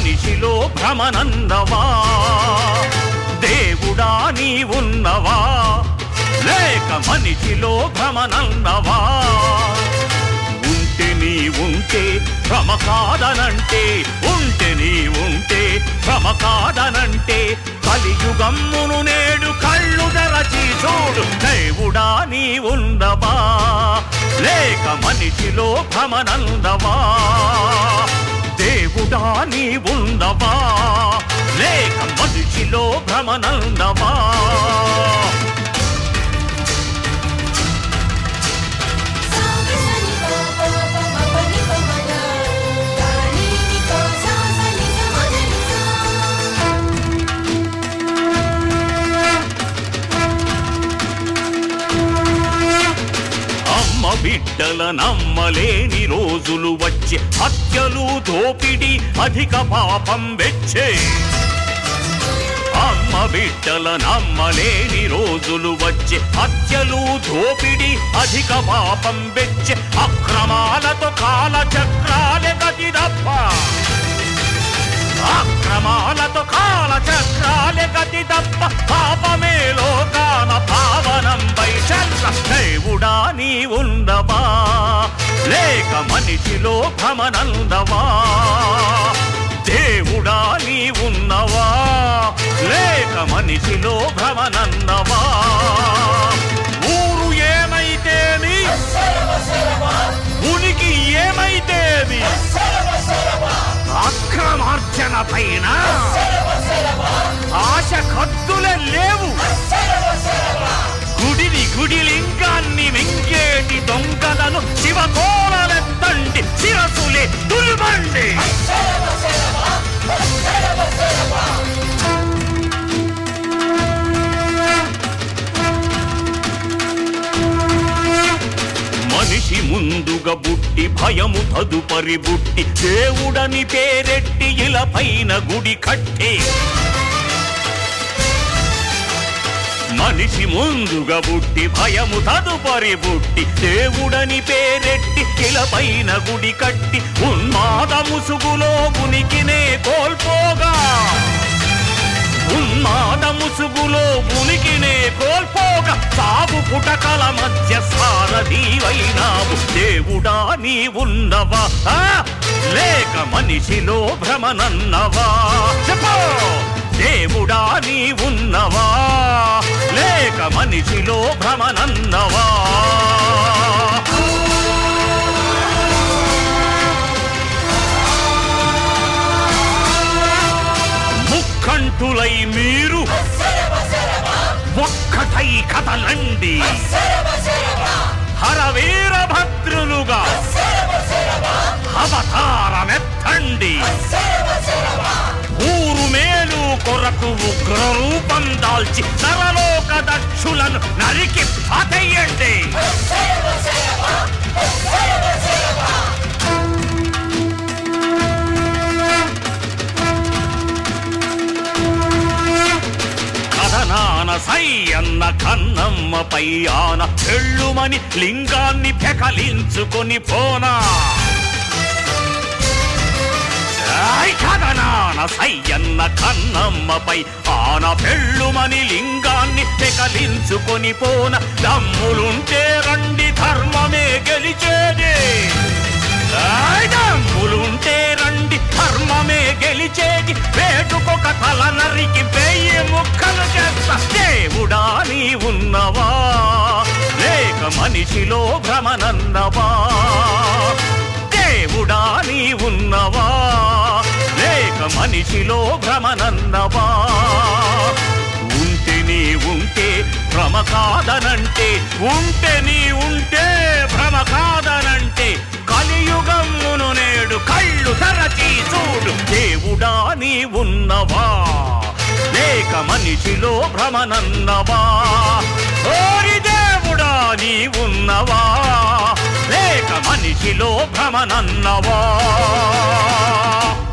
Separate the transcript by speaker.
Speaker 1: మనిషిలో భ్రమనన్నవా దేవుడా నీ ఉన్నవా లేక మనిషిలో భ్రమనన్నవా ఉంటే నీ ఉంటే భ్రమ కాదనంటే ఉంటే నీ ఉంటే భ్రమ కాదనంటే కలియుగమ్మును నేడు కళ్ళు తెరచి చూడు దేవుడా నీ ఉండవా లేక మనిషిలో భ్రమనందవా దేవుడా నీ ఉండవా లేక మనిషిలో భ్రమనందవా అమ్మ బిడ్డల నమ్మలేని రోజులు వచ్చే హత్యలు దోపిడి అధిక పాపం వెచ్చే అమ్మ బిడ్డల నమ్మలేని రోజులు వచ్చే హత్యలు దోపిడి అధిక పాపం వెచ్చే అక్రమాలతో కాల చక్రాలే గతి తప్ప అక్రమాలతో కాల చక్రాలే గతి తప్ప పాపమే లోకాన పావనం వైశల్య దేవుడా నీ ఉండవా లేక మనిషిలో భ్రమనందవా దేవుడా నీ ఉన్నవా లేక మనిషిలో భ్రమనన్నవా ఊరు ఏమైతేమి ఉనికి ఏమైతేమి అక్రమార్జన పైన ఆశ కత్తులే లేవు గుడిని గుడిలింగాన్ని మింగేటి దొంగలను శివకోలెత్తండి శిరసులే దుల్బండి మనిషి ముందుగా బుట్టి భయము తదుపరి బుట్టి దేవుడని పేరెట్టి ఇల పైన గుడి కట్టే మనిషి ముందుగా బుట్టి భయము తదుపరి బుట్టి దేవుడని పేరెట్టి ఇల పైన గుడి కట్టి ఉన్మాద ముసుగులో ఉనికినే కోల్పోగా ఉన్మాద ముసుగులో ఉనికినే కోల్పోగా సాగు పుటకల మధ్య సారథీవైనావు దేవుడా నీ ఉన్నవా ఆ? లేక మనిషిలో భ్రమనన్నవా చెప్పో దేవుడా నీ ఉన్నవా లేక మనిషిలో భ్రమనన్నవా ముక్కంటులై మీరు ఒక్కటై కదలండి హరవీరభద్రులుగా అవతారమెత్తండి ఊరు మేలు కొరకు ఉగ్ర రూపం దాల్చి సరలోక దక్షులను నరికి పతయ్యండి కథనాన సై అన్న కన్నమ్మపై ఆన ఎళ్ళుమని లింగాన్ని పెకలించుకొని పోనా ఐ కథనాన సై అన్న కన్నమ్మపై ఆన పెళ్ళుమని లింగాన్ని పెకలించుకొని పోన దమ్ములుంటే రండి ధర్మమే గెలిచేది ఐ దమ్ములుంటే రండి ధర్మమే గెలిచేది వేటుకొక తల నరికి వెయ్యి ముక్కలు చేస్తా దేవుడా నీ ఉన్నవా లేక మనిషిలో భ్రమనన్నవా దేవుడా నీ ఉన్నవా లేక మనిషిలో భ్రమనన్నవా ఉంటే నీ ఉంటే భ్రమ కాదనంటే ఉంటే నీ ఉంటే భ్రమ కాదనంటే కలియుగమును నేడు కళ్ళు తెరచి చూడు దేవుడా నీ ఉన్నవా లేక మనిషిలో భ్రమనన్నవా ఓరి దేవుడా నీ ఉన్నవా లేక మనిషిలో భ్రమనన్నవా